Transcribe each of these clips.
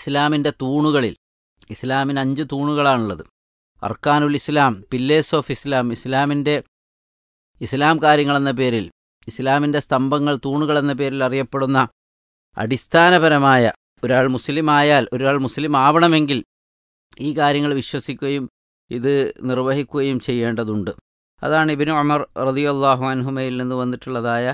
ഇസ്ലാമിൻ്റെ തൂണുകളിൽ ഇസ്ലാമിന് അഞ്ച് തൂണുകളാണുള്ളത് അർക്കാനുൽ ഇസ്ലാം പില്ലേഴ്സ് ഓഫ് ഇസ്ലാം ഇസ്ലാമിൻ്റെ ഇസ്ലാം കാര്യങ്ങളെന്ന പേരിൽ ഇസ്ലാമിൻ്റെ സ്തംഭങ്ങൾ തൂണുകൾ എന്ന പേരിൽ അറിയപ്പെടുന്ന അടിസ്ഥാനപരമായ ഒരാൾ മുസ്ലിം ആയാൽ ഒരാൾ മുസ്ലിം ആവണമെങ്കിൽ ഈ കാര്യങ്ങൾ വിശ്വസിക്കുകയും ഇത് നിർവഹിക്കുകയും ചെയ്യേണ്ടതുണ്ട് അതാണ് ഇബിനു അമർ റതിയല്ലാഹു അൻഹുമയിൽ നിന്ന് വന്നിട്ടുള്ളതായ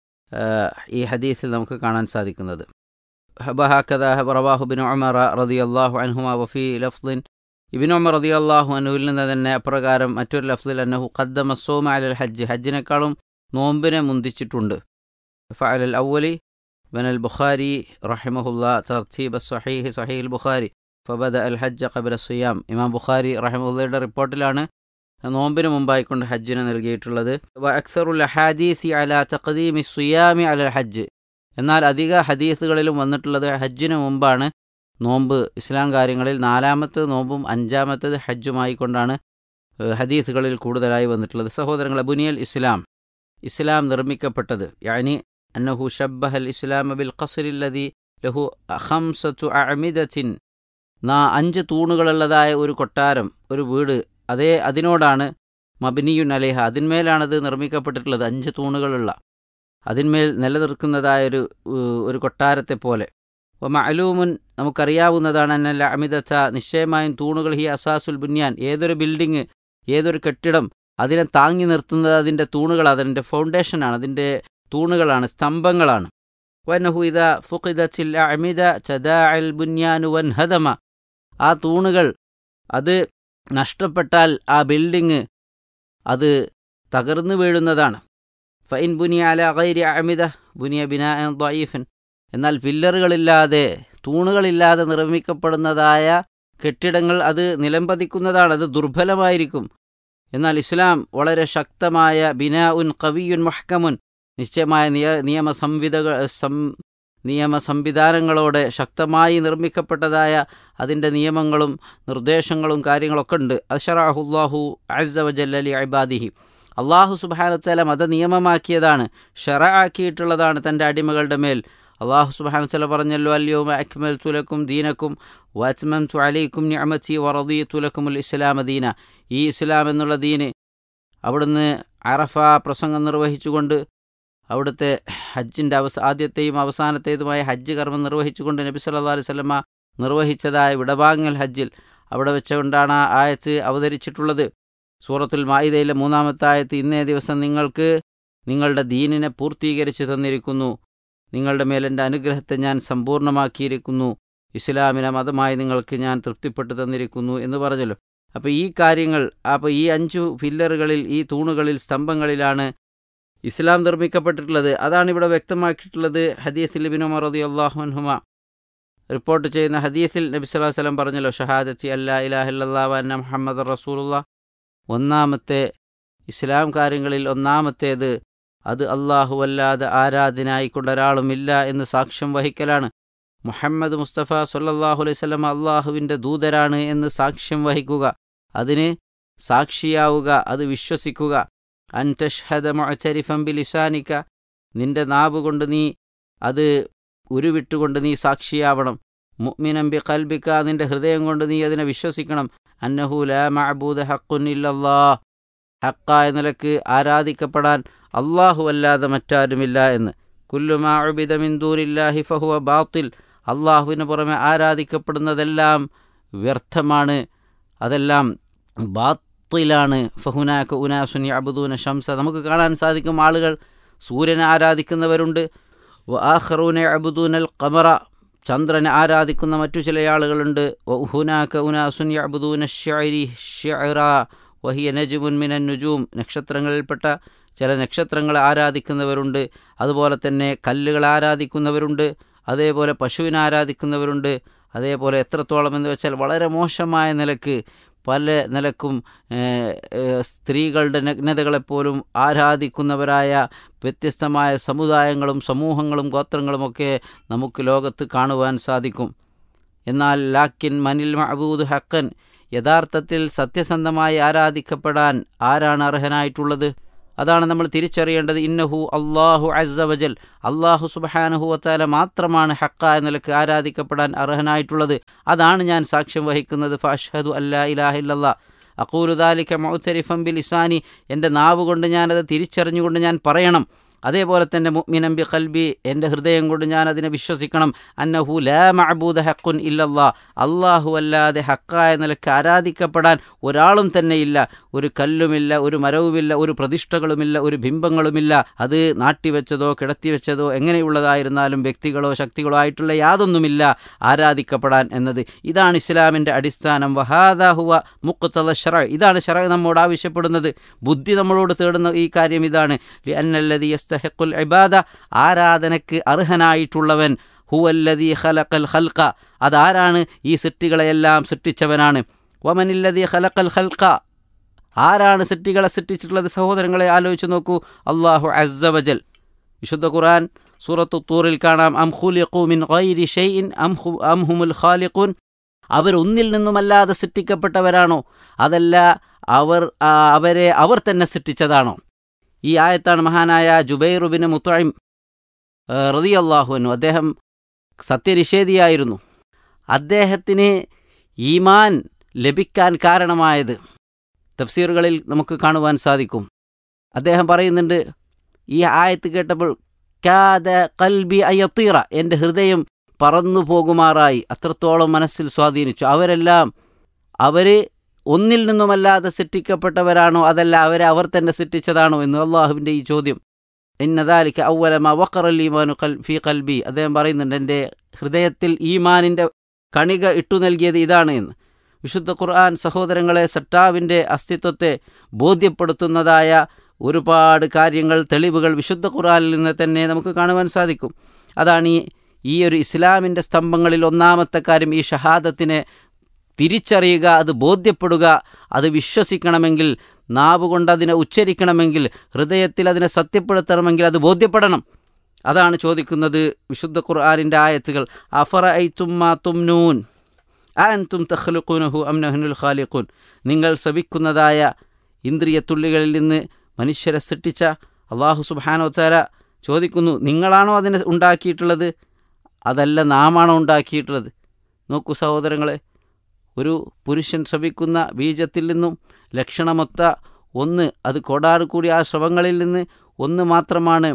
ഈ ഹദീസിൽ നമുക്ക് കാണാൻ സാധിക്കുന്നത് റവാഹുബിൻ ഉമർ റതി അള്ളാഹു അൻഹുമ വഫി ലഫ്ലിൻ ഇബിൻ ഉമർ റതി അള്ളാഹു അൻഹുവിൽ നിന്ന് തന്നെ അപ്രകാരം മറ്റൊരു ലഫ്ലിൽ അന്നഹു ഖദ്ദമ സോമ അലൽ ഹജ്ജ് ഹജ്ജിനേക്കാളും നോമ്പിനെ മുന്തിച്ചിട്ടുണ്ട് ഫഅലൽ അവലി ബനൽ ബുഖാരി റഹിമഹുല്ല തർത്തീബ് സഹീഹ് സഹീൽ ബുഖാരി ഫബദ അൽ ഹജ്ജ് ഖബല സുയാം ഇമാം ബുഖാരി റഹിമുല്ലയുടെ റിപ്പോർട്ടിലാണ് നോമ്പിന് മുമ്പായിക്കൊണ്ട് ഹജ്ജിന് നൽകിയിട്ടുള്ളത് അക്സറുൽ ഹദീസി അല തഖദീമി സുയാമി അല ഹജ്ജ് എന്നാൽ അധിക ഹദീസുകളിലും വന്നിട്ടുള്ളത് ഹജ്ജിന് മുമ്പാണ് നോമ്പ് ഇസ്ലാം കാര്യങ്ങളിൽ നാലാമത്തത് നോമ്പും അഞ്ചാമത്തത് ഹജ്ജുമായി കൊണ്ടാണ് ഹദീസുകളിൽ കൂടുതലായി വന്നിട്ടുള്ളത് സഹോദരങ്ങൾ അബുനിയൽ ഇസ്ലാം ഇസ്ലാം നിർമ്മിക്കപ്പെട്ടത് യാനി അന്നഹു ഷബ്ബഹൽ ഇസ്ലാം ബിൽ ഖസറില്ലതി ലഹു അഹംസത്തു അമിദത്തിൻ നാ അഞ്ച് തൂണുകളുള്ളതായ ഒരു കൊട്ടാരം ഒരു വീട് അതേ അതിനോടാണ് മബിനിയുൻ അലേഹ അതിന്മേലാണത് നിർമ്മിക്കപ്പെട്ടിട്ടുള്ളത് അഞ്ച് തൂണുകളുള്ള അതിന്മേൽ നിലനിർക്കുന്നതായ ഒരു ഒരു കൊട്ടാരത്തെ പോലെ അപ്പോൾ മഅലൂമുൻ നമുക്കറിയാവുന്നതാണ് എന്നല്ല അമിതച്ച നിശ്ചയമായും തൂണുകൾ ഹി അസാസുൽ ബുന്യാൻ ഏതൊരു ബിൽഡിങ് ഏതൊരു കെട്ടിടം അതിനെ താങ്ങി നിർത്തുന്നത് അതിൻ്റെ തൂണുകൾ അതിൻ്റെ ഫൗണ്ടേഷനാണ് അതിൻ്റെ തൂണുകളാണ് സ്തംഭങ്ങളാണ് വനഹു ഇത ഫുഖിദത്തിൽ അമിത ചദാ അൽ ബുന്യാനു വൻ ഹദമ ആ തൂണുകൾ അത് നഷ്ടപ്പെട്ടാൽ ആ ബിൽഡിങ് അത് തകർന്നു വീഴുന്നതാണ് ഫൈൻ ബുനിയ അല ഗൈരി അമിത ബുനിയ ബിനാ ദീഫൻ എന്നാൽ പില്ലറുകളില്ലാതെ തൂണുകളില്ലാതെ നിർമ്മിക്കപ്പെടുന്നതായ കെട്ടിടങ്ങൾ അത് നിലംപതിക്കുന്നതാണ് അത് ദുർബലമായിരിക്കും എന്നാൽ ഇസ്ലാം വളരെ ശക്തമായ ബിനാ ഉൻ കവിയുൻ മഹ്കമുൻ നിശ്ചയമായ നിയ നിയമ സംവിധകൾ സം നിയമ സംവിധാനങ്ങളോടെ ശക്തമായി നിർമ്മിക്കപ്പെട്ടതായ അതിൻ്റെ നിയമങ്ങളും നിർദ്ദേശങ്ങളും കാര്യങ്ങളൊക്കെ ഉണ്ട് അഷറാഹുല്ലാഹു അസവജല്ലി അബാദിഹി അള്ളാഹു സുബാനുത്തല മത നിയമമാക്കിയതാണ് ഷറ ആക്കിയിട്ടുള്ളതാണ് തൻ്റെ അടിമകളുടെ മേൽ അള്ളാഹു സുബാനുത്തല പറഞ്ഞല്ലോ അല്യോമ അക്മൽ തുലക്കും ദീനക്കും വാച്മം തു അലൈക്കും ഞമത്തി വറദി തുലക്കുമുൽ ഇസ്ലാമ ദീന ഈ ഇസ്ലാം എന്നുള്ള ദീന് അവിടുന്ന് അറഫ പ്രസംഗം നിർവഹിച്ചുകൊണ്ട് അവിടുത്തെ ഹജ്ജിൻ്റെ അവസ ആദ്യത്തെയും അവസാനത്തേതുമായ ഹജ്ജ് കർമ്മം നിർവഹിച്ചുകൊണ്ട് നബി സല്ലാ അലൈഹി സ്വലമ നിർവഹിച്ചതായ വിടവാങ്ങൽ ഹജ്ജിൽ അവിടെ വെച്ചുകൊണ്ടാണ് ആ ആയത്ത് അവതരിച്ചിട്ടുള്ളത് സൂറത്തുൽ മായിദയിലെ മൂന്നാമത്തെ ആയത്ത് ഇന്നേ ദിവസം നിങ്ങൾക്ക് നിങ്ങളുടെ ദീനിനെ പൂർത്തീകരിച്ച് തന്നിരിക്കുന്നു നിങ്ങളുടെ മേലെൻ്റെ അനുഗ്രഹത്തെ ഞാൻ സമ്പൂർണ്ണമാക്കിയിരിക്കുന്നു ഇസ്ലാമിനെ മതമായി നിങ്ങൾക്ക് ഞാൻ തൃപ്തിപ്പെട്ടു തന്നിരിക്കുന്നു എന്ന് പറഞ്ഞല്ലോ അപ്പോൾ ഈ കാര്യങ്ങൾ അപ്പോൾ ഈ അഞ്ചു പില്ലറുകളിൽ ഈ തൂണുകളിൽ സ്തംഭങ്ങളിലാണ് ഇസ്ലാം നിർമ്മിക്കപ്പെട്ടിട്ടുള്ളത് അതാണ് ഇവിടെ വ്യക്തമാക്കിയിട്ടുള്ളത് ഹദീസിൽ ബിനു മറദി അള്ളാഹുൻഹുമ റിപ്പോർട്ട് ചെയ്യുന്ന ഹദീസിൽ നബി സ്വലാഹു വസ്ലം പറഞ്ഞല്ലോ ഷഹാദത്തി അല്ലാ ഇലാഹില്ലാ അന്ന മുഹമ്മദ് റസൂലുള്ള ഒന്നാമത്തെ ഇസ്ലാം കാര്യങ്ങളിൽ ഒന്നാമത്തേത് അത് അല്ലാഹുവല്ലാതെ ആരാധനായിക്കൊണ്ട് ഒരാളുമില്ല എന്ന് സാക്ഷ്യം വഹിക്കലാണ് മുഹമ്മദ് മുസ്തഫ സൊല്ലാഹു അലൈഹി സ്വലം അള്ളാഹുവിൻ്റെ ദൂതരാണ് എന്ന് സാക്ഷ്യം വഹിക്കുക അതിന് സാക്ഷിയാവുക അത് വിശ്വസിക്കുക അൻതഷ്ഹദ മുഅച്ചരിഫം ബിലിസാനിക്ക നിന്റെ നാവ് കൊണ്ട് നീ അത് ഉരുവിട്ടുകൊണ്ട് നീ സാക്ഷിയാവണം മുഅ്മിനം ബി കൽബിക്ക നിന്റെ ഹൃദയം കൊണ്ട് നീ അതിനെ വിശ്വസിക്കണം അന്നഹു ലാ മഅബൂദ ഹഖുൻ ഇല്ലല്ലാ ഹക്കായ നിലക്ക് ആരാധിക്കപ്പെടാൻ അള്ളാഹു അല്ലാതെ മറ്റാരുമില്ല എന്ന് കുല്ലുമാ ഉബിദ മിൻ ദൂനില്ലാഹി ഫഹുവ ബാത്തിൽ അള്ളാഹുവിന് പുറമെ ആരാധിക്കപ്പെടുന്നതെല്ലാം വ്യർത്ഥമാണ് അതെല്ലാം ബാത്തിലാണ് ഫഹുനാക്ക് ഉനാസുനി അബുദൂന ഷംസ നമുക്ക് കാണാൻ സാധിക്കും ആളുകൾ സൂര്യനെ ആരാധിക്കുന്നവരുണ്ട് ആഹ്റൂനെ അബുദൂനൽ കമറ ചന്ദ്രനെ ആരാധിക്കുന്ന മറ്റു ചില ആളുകളുണ്ട് ഹുനാക്ക ഉനാസുൻ അബുദൂന ഷരി ഷെറ വഹിയ നജുമുൻ മിനൻ നുജൂം നക്ഷത്രങ്ങളിൽപ്പെട്ട ചില നക്ഷത്രങ്ങളെ ആരാധിക്കുന്നവരുണ്ട് അതുപോലെ തന്നെ കല്ലുകൾ ആരാധിക്കുന്നവരുണ്ട് അതേപോലെ പശുവിനെ ആരാധിക്കുന്നവരുണ്ട് അതേപോലെ എത്രത്തോളം എന്ന് വെച്ചാൽ വളരെ മോശമായ നിലക്ക് പല നിലക്കും സ്ത്രീകളുടെ നഗ്നതകളെപ്പോലും ആരാധിക്കുന്നവരായ വ്യത്യസ്തമായ സമുദായങ്ങളും സമൂഹങ്ങളും ഗോത്രങ്ങളുമൊക്കെ നമുക്ക് ലോകത്ത് കാണുവാൻ സാധിക്കും എന്നാൽ ലാക്കിൻ മനിൽ മഹബൂദ് ഹക്കൻ യഥാർത്ഥത്തിൽ സത്യസന്ധമായി ആരാധിക്കപ്പെടാൻ ആരാണ് അർഹനായിട്ടുള്ളത് അതാണ് നമ്മൾ തിരിച്ചറിയേണ്ടത് ഇന്നഹു അള്ളാഹു അസവജൽ അള്ളാഹു സുബഹാനഹു വത്താല മാത്രമാണ് ഹക്ക എന്ന നിലക്ക് ആരാധിക്കപ്പെടാൻ അർഹനായിട്ടുള്ളത് അതാണ് ഞാൻ സാക്ഷ്യം വഹിക്കുന്നത് ഫഅഷ്ഹദു അല്ലാ ഇലാഹില്ലല്ലാ അക്കൂലുദാലിക്ക മൗത്തരിഫം ബിൽ ഇസാനി എൻ്റെ നാവ് കൊണ്ട് ഞാനത് തിരിച്ചറിഞ്ഞുകൊണ്ട് ഞാൻ പറയണം അതേപോലെ തന്നെ മുഅ്മിനം ബി ഖൽബി എൻ്റെ ഹൃദയം കൊണ്ട് ഞാൻ അതിനെ വിശ്വസിക്കണം അന്നഹു ലാ മഅബൂദ ഹക്കുൻ ഇല്ലല്ലാ അള്ളാഹു അല്ലാതെ ഹക്കായ നിലക്ക് ആരാധിക്കപ്പെടാൻ ഒരാളും തന്നെയില്ല ഒരു കല്ലുമില്ല ഒരു മരവുമില്ല ഒരു പ്രതിഷ്ഠകളുമില്ല ഒരു ബിംബങ്ങളുമില്ല അത് നാട്ടിവെച്ചതോ കിടത്തിവെച്ചതോ എങ്ങനെയുള്ളതായിരുന്നാലും വ്യക്തികളോ ശക്തികളോ ആയിട്ടുള്ള യാതൊന്നുമില്ല ആരാധിക്കപ്പെടാൻ എന്നത് ഇതാണ് ഇസ്ലാമിൻ്റെ അടിസ്ഥാനം വഹാദാഹുവ മുഖത്തല ഷറ ഇതാണ് ഷറ നമ്മോട് ആവശ്യപ്പെടുന്നത് ബുദ്ധി നമ്മളോട് തേടുന്ന ഈ കാര്യം ഇതാണ് ലി അന്നല്ലതി യസ്തഹിഖുൽ ഇബാദ ആരാധനയ്ക്ക് അർഹനായിട്ടുള്ളവൻ ഹുവല്ലതി ഖലഖൽ ഖൽഖ അതാരാണ് ഈ സൃഷ്ടികളെയെല്ലാം സൃഷ്ടിച്ചവനാണ് വമനില്ലതി ഖലഖൽ ഖൽഖ ആരാണ് സൃഷ്ടികളെ സൃഷ്ടിച്ചിട്ടുള്ളത് സഹോദരങ്ങളെ ആലോചിച്ച് നോക്കൂ അള്ളാഹു അസ്സവജൽ വിശുദ്ധ ഖുർആൻ സൂറത്തു തൂറിൽ കാണാം അം ഖുലിഖു മിൻ ഗൈരി ഷൈഇൻ അം ഹു അം ഹുമുൽ ഖാലിഖൂൻ അവരൊന്നിൽ നിന്നുമല്ലാതെ സൃഷ്ടിക്കപ്പെട്ടവരാണോ അതല്ല അവർ ആ, അവരെ അവർ തന്നെ സൃഷ്ടിച്ചതാണോ ഈ ആയത്താണ് മഹാനായ ജുബൈറുബിന് മുത്തഴിം റതി അള്ളാഹുവിനു അദ്ദേഹം സത്യനിഷേധിയായിരുന്നു അദ്ദേഹത്തിന് ഈമാൻ ലഭിക്കാൻ കാരണമായത് തഫ്സീറുകളിൽ നമുക്ക് കാണുവാൻ സാധിക്കും അദ്ദേഹം പറയുന്നുണ്ട് ഈ ആയത്ത് കേട്ടപ്പോൾ കാദ കൽബി അയ്യത്തീറ എൻ്റെ ഹൃദയം പറന്നു പോകുമാറായി അത്രത്തോളം മനസ്സിൽ സ്വാധീനിച്ചു അവരെല്ലാം അവർ ഒന്നിൽ നിന്നുമല്ലാതെ സൃഷ്ടിക്കപ്പെട്ടവരാണോ അതല്ല അവരെ അവർ തന്നെ സൃഷ്ടിച്ചതാണോ എന്ന് അള്ളാഹുവിൻ്റെ ഈ ചോദ്യം ഇന്നദാലിക്ക് ഔവലമ വക്കറൽ ഈമാനു കൽ ഫി കൽബി അദ്ദേഹം പറയുന്നുണ്ട് എൻ്റെ ഹൃദയത്തിൽ ഈമാനിൻ്റെ കണിക ഇട്ടു നൽകിയത് ഇതാണ് എന്ന് വിശുദ്ധ ഖുർആൻ സഹോദരങ്ങളെ സട്ടാവിൻ്റെ അസ്തിത്വത്തെ ബോധ്യപ്പെടുത്തുന്നതായ ഒരുപാട് കാര്യങ്ങൾ തെളിവുകൾ വിശുദ്ധ ഖുർആനിൽ നിന്ന് തന്നെ നമുക്ക് കാണുവാൻ സാധിക്കും അതാണ് ഈ ഈ ഒരു ഇസ്ലാമിൻ്റെ സ്തംഭങ്ങളിൽ ഒന്നാമത്തെ കാര്യം ഈ ഷഹാദത്തിനെ തിരിച്ചറിയുക അത് ബോധ്യപ്പെടുക അത് വിശ്വസിക്കണമെങ്കിൽ നാവ് കൊണ്ട് അതിനെ ഉച്ചരിക്കണമെങ്കിൽ ഹൃദയത്തിൽ അതിനെ സത്യപ്പെടുത്തണമെങ്കിൽ അത് ബോധ്യപ്പെടണം അതാണ് ചോദിക്കുന്നത് വിശുദ്ധ ഖുർആാനിൻ്റെ ആയത്തുകൾ അഫറ ഐ തുമ്മാ തുംനൂൻ ആൻതും തഖ്ലുഖൂനഹു അംനഹനുൽ ഖാലിഖൂൻ നിങ്ങൾ ശ്രവിക്കുന്നതായ ഇന്ദ്രിയ തുള്ളികളിൽ നിന്ന് മനുഷ്യരെ സൃഷ്ടിച്ച അള്ളാഹു സുബാനോ താര ചോദിക്കുന്നു നിങ്ങളാണോ അതിനെ ഉണ്ടാക്കിയിട്ടുള്ളത് അതല്ല നാമാണോ ഉണ്ടാക്കിയിട്ടുള്ളത് നോക്കൂ സഹോദരങ്ങളെ ഒരു പുരുഷൻ ശ്രവിക്കുന്ന ബീജത്തിൽ നിന്നും ലക്ഷണമൊത്ത ഒന്ന് അത് കോടാറ് കൂടി ആ സ്രവങ്ങളിൽ നിന്ന് ഒന്ന് മാത്രമാണ്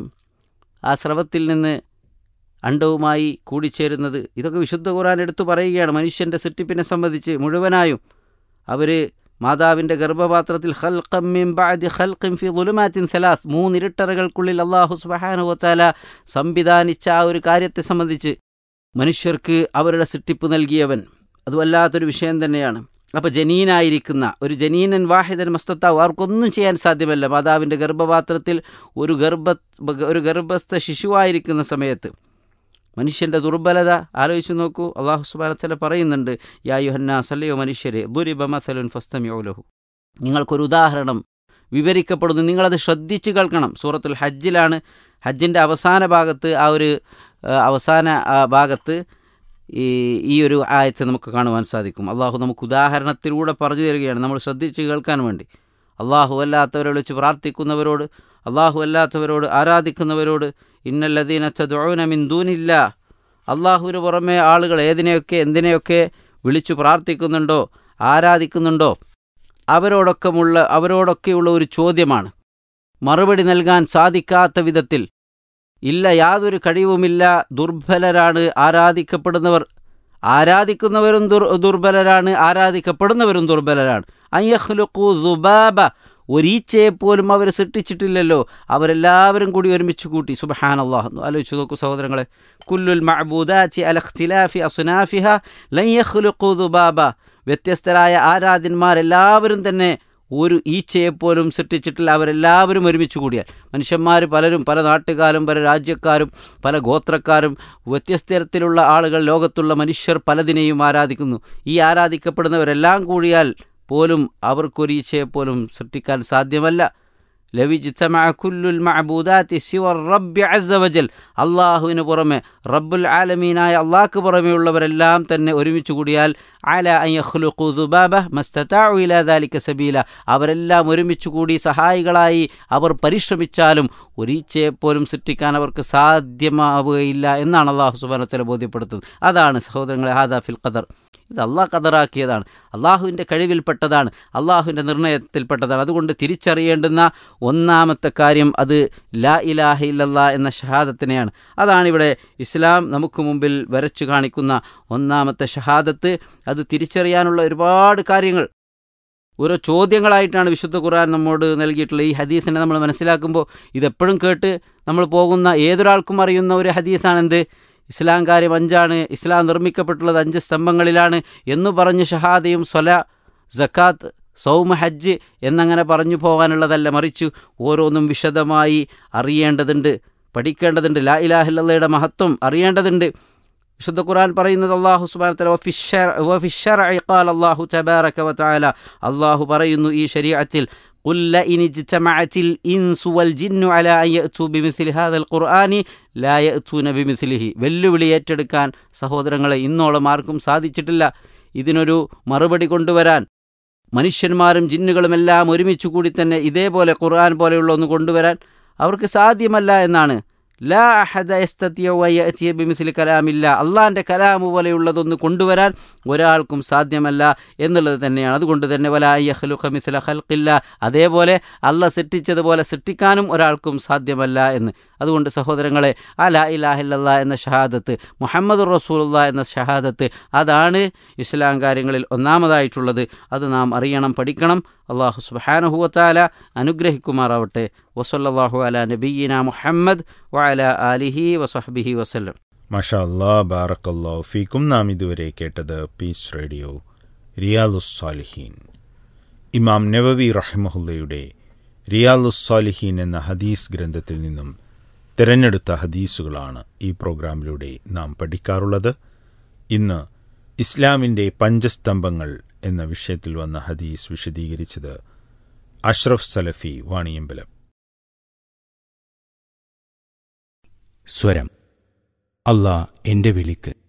ആ സ്രവത്തിൽ നിന്ന് അണ്ടവുമായി കൂടിച്ചേരുന്നത് ഇതൊക്കെ വിശുദ്ധ ഖുർആൻ എടുത്തു പറയുകയാണ് മനുഷ്യൻ്റെ സൃഷ്ടിപ്പിനെ സംബന്ധിച്ച് മുഴുവനായും അവർ മാതാവിൻ്റെ ഗർഭപാത്രത്തിൽ ഹൽഖമ്മിം ബാദി ഹൽഖിം ഫി ദുലുമാത്തിൻ സലാസ് മൂന്നിരുട്ടറകൾക്കുള്ളിൽ അള്ളാഹു സുബഹാനു വത്താല സംവിധാനിച്ച ആ ഒരു കാര്യത്തെ സംബന്ധിച്ച് മനുഷ്യർക്ക് അവരുടെ സൃഷ്ടിപ്പ് നൽകിയവൻ അത് വല്ലാത്തൊരു വിഷയം തന്നെയാണ് അപ്പോൾ ജനീനായിരിക്കുന്ന ഒരു ജനീനൻ വാഹിദൻ മസ്തത്താവ് അവർക്കൊന്നും ചെയ്യാൻ സാധ്യമല്ല മാതാവിൻ്റെ ഗർഭപാത്രത്തിൽ ഒരു ഗർഭ ഒരു ഗർഭസ്ഥ ശിശുവായിരിക്കുന്ന സമയത്ത് മനുഷ്യൻ്റെ ദുർബലത ആലോചിച്ച് നോക്കൂ അള്ളാഹു സുബാനത്തല പറയുന്നുണ്ട് യാ യുഹന്ന സല്ലയോ മനുഷ്യരെ ദുരിബ മസലുൻ ഫസ്തമിയോലഹു നിങ്ങൾക്കൊരു ഉദാഹരണം വിവരിക്കപ്പെടുന്നു നിങ്ങളത് ശ്രദ്ധിച്ച് കേൾക്കണം സൂറത്തുൽ ഹജ്ജിലാണ് ഹജ്ജിൻ്റെ അവസാന ഭാഗത്ത് ആ ഒരു ആ, അവസാന ആ, ഭാഗത്ത് ഈ ഈ ഒരു ആയത്ത് നമുക്ക് കാണുവാൻ സാധിക്കും അള്ളാഹു നമുക്ക് ഉദാഹരണത്തിലൂടെ പറഞ്ഞു തരികയാണ് നമ്മൾ ശ്രദ്ധിച്ച് കേൾക്കാൻ വേണ്ടി അള്ളാഹു അല്ലാത്തവരെ വിളിച്ച് പ്രാർത്ഥിക്കുന്നവരോട് അള്ളാഹു അല്ലാത്തവരോട് ആരാധിക്കുന്നവരോട് ഇന്നല്ലദീന തദ്ഊന മിൻ ദൂനില്ല അള്ളാഹുവിന് പുറമെ ആളുകൾ ഏതിനെയൊക്കെ എന്തിനെയൊക്കെ വിളിച്ചു പ്രാർത്ഥിക്കുന്നുണ്ടോ ആരാധിക്കുന്നുണ്ടോ അവരോടൊക്കെയുള്ള അവരോടൊക്കെയുള്ള ഒരു ചോദ്യമാണ് മറുപടി നൽകാൻ സാധിക്കാത്ത വിധത്തിൽ ഇല്ല യാതൊരു കഴിവുമില്ല ദുർബലരാണ് ആരാധിക്കപ്പെടുന്നവർ ആരാധിക്കുന്നവരും ദുർ ദുർബലരാണ് ആരാധിക്കപ്പെടുന്നവരും ദുർബലരാണ് അയ്യഹ്ലുഖു സുബാബ ഒരീച്ചയെപ്പോലും അവർ സൃഷ്ടിച്ചിട്ടില്ലല്ലോ അവരെല്ലാവരും കൂടി ഒരുമിച്ച് കൂട്ടി സുബഹാൻ അള്ളാഹ് ആലോചിച്ച് നോക്കൂ സഹോദരങ്ങളെ കുല്ലുൽ മഅബൂദാച്ചി അലഖ്തിലാഫി അസുനാഫിഹ ലയ്യഹ്ലുഖു സുബാബ വ്യത്യസ്തരായ ആരാധ്യന്മാരെല്ലാവരും തന്നെ ഒരു ഈച്ചയെപ്പോലും സൃഷ്ടിച്ചിട്ടില്ല അവരെല്ലാവരും ഒരുമിച്ച് കൂടിയാൽ മനുഷ്യന്മാർ പലരും പല നാട്ടുകാരും പല രാജ്യക്കാരും പല ഗോത്രക്കാരും വ്യത്യസ്തരത്തിലുള്ള ആളുകൾ ലോകത്തുള്ള മനുഷ്യർ പലതിനെയും ആരാധിക്കുന്നു ഈ ആരാധിക്കപ്പെടുന്നവരെല്ലാം കൂടിയാൽ പോലും അവർക്കൊരു ഈച്ചയെപ്പോലും സൃഷ്ടിക്കാൻ സാധ്യമല്ല ലവിജിത്തമ കുല്ലുൽ മഅബൂദാത്തി സിവർ റബ്ബി അസ്സ വജൽ അള്ളാഹുവിന് പുറമെ റബ്ബുൽ ആലമീനായ അള്ളാഹ്ക്ക് പുറമെയുള്ളവരെല്ലാം തന്നെ ഒരുമിച്ച് കൂടിയാൽ അല അയ്യഖ്ലുഖു ദുബാബ മസ്തതാഉ ഇലാ ദാലിക സബീല അവരെല്ലാം ഒരുമിച്ച് കൂടി സഹായികളായി അവർ പരിശ്രമിച്ചാലും ഒരീച്ചയെ പോലും സൃഷ്ടിക്കാൻ അവർക്ക് സാധ്യമാവുകയില്ല എന്നാണ് അള്ളാഹു സുബാനത്തല ബോധ്യപ്പെടുത്തുന്നത് അതാണ് സഹോദരങ്ങളെ ഹാദാ ഫിൽ ഖദർ ഇത് അള്ളാഹ് കതറാക്കിയതാണ് അള്ളാഹുവിൻ്റെ കഴിവിൽപ്പെട്ടതാണ് അള്ളാഹുവിൻ്റെ നിർണയത്തിൽപ്പെട്ടതാണ് അതുകൊണ്ട് തിരിച്ചറിയേണ്ടുന്ന ഒന്നാമത്തെ കാര്യം അത് ലാ ഇലാഹ ഇല്ലല്ലാ എന്ന ഷഹാദത്തിനെയാണ് അതാണ് ഇവിടെ ഇസ്ലാം നമുക്ക് മുമ്പിൽ വരച്ചു കാണിക്കുന്ന ഒന്നാമത്തെ ഷഹാദത്ത് അത് തിരിച്ചറിയാനുള്ള ഒരുപാട് കാര്യങ്ങൾ ഓരോ ചോദ്യങ്ങളായിട്ടാണ് വിശുദ്ധ ഖുർആൻ നമ്മോട് നൽകിയിട്ടുള്ളത് ഈ ഹദീസിനെ നമ്മൾ മനസ്സിലാക്കുമ്പോൾ ഇതെപ്പോഴും കേട്ട് നമ്മൾ പോകുന്ന ഏതൊരാൾക്കും അറിയുന്ന ഒരു ഹദീസാണെന്ത് ഇസ്ലാം കാര്യം അഞ്ചാണ് ഇസ്ലാം നിർമ്മിക്കപ്പെട്ടുള്ളത് അഞ്ച് സ്തംഭങ്ങളിലാണ് എന്ന് പറഞ്ഞ് ഷഹാദയും സ്വല ജക്കാത്ത് സൗമ ഹജ്ജ് എന്നങ്ങനെ പറഞ്ഞു പോകാനുള്ളതല്ല മറിച്ചു ഓരോന്നും വിശദമായി അറിയേണ്ടതുണ്ട് പഠിക്കേണ്ടതുണ്ട് ലാ ഇലാഹില്ലയുടെ മഹത്വം അറിയേണ്ടതുണ്ട് വിശുദ്ധ ഖുർആൻ പറയുന്നത് അള്ളാഹു സുബാൻ അള്ളാഹു തബാറക വതആല അള്ളാഹു പറയുന്നു ഈ ശരീഅത്തിൽ قل لئن اجتمعت الإنس والجن على أن يأتوا بمثل هذا القرآن لا يأتون بمثله വെല്ലുവിളി ഏറ്റെടുക്കാൻ സഹോദരങ്ങളെ ഇന്നോളം ആർക്കും സാധിച്ചിട്ടില്ല ഇതിനൊരു മറുപടി കൊണ്ടുവരാൻ മനുഷ്യന്മാരും ജിന്നുകളുമെല്ലാം ഒരുമിച്ച് കൂടി തന്നെ ഇതേപോലെ ഖുർആൻ പോലെയുള്ള ഒന്ന് കൊണ്ടുവരാൻ അവർക്ക് സാധ്യമല്ല എന്നാണ് ലാ അഹദ ബിമിസിൽ കലാമില്ല അള്ളാൻ്റെ കലാമു പോലെയുള്ളതൊന്ന് കൊണ്ടുവരാൻ ഒരാൾക്കും സാധ്യമല്ല എന്നുള്ളത് തന്നെയാണ് അതുകൊണ്ട് തന്നെ വലാഹ്ലുഖമിസില ഹൽക്കില്ല അതേപോലെ അള്ള സൃഷ്ടിച്ചതുപോലെ സൃഷ്ടിക്കാനും ഒരാൾക്കും സാധ്യമല്ല എന്ന് അതുകൊണ്ട് സഹോദരങ്ങളെ ആ ലാ ഇലാഹില്ല എന്ന ഷഹാദത്ത് മുഹമ്മദ് റസൂലുള്ള എന്ന ഷഹാദത്ത് അതാണ് ഇസ്ലാം കാര്യങ്ങളിൽ ഒന്നാമതായിട്ടുള്ളത് അത് നാം അറിയണം പഠിക്കണം അള്ളാഹു സുബാനഹുവത്താല അനുഗ്രഹിക്കുമാറാവട്ടെ വസല്ലാഹു അല നബീന മുഹമ്മദ് വഅല ആലിഹി വസഹബിഹി വസല്ലം മഷാ അല്ലാ ബാറക്കല്ലാ ഫീക്കും നാം ഇതുവരെ കേട്ടത് പീസ് റേഡിയോ റിയാലുസ്സാലിഹീൻ ഇമാം നവവി റഹിമഹുല്ലയുടെ റിയാലുസ്സാലിഹീൻ എന്ന ഹദീസ് ഗ്രന്ഥത്തിൽ നിന്നും തിരഞ്ഞെടുത്ത ഹദീസുകളാണ് ഈ പ്രോഗ്രാമിലൂടെ നാം പഠിക്കാറുള്ളത് ഇന്ന് ഇസ്ലാമിൻ്റെ പഞ്ചസ്തംഭങ്ങൾ എന്ന വിഷയത്തിൽ വന്ന ഹദീസ് വിശദീകരിച്ചത് അഷ്റഫ് സലഫി വാണിയമ്പലം സ്വരം അല്ലാ എന്റെ വിളിക്ക്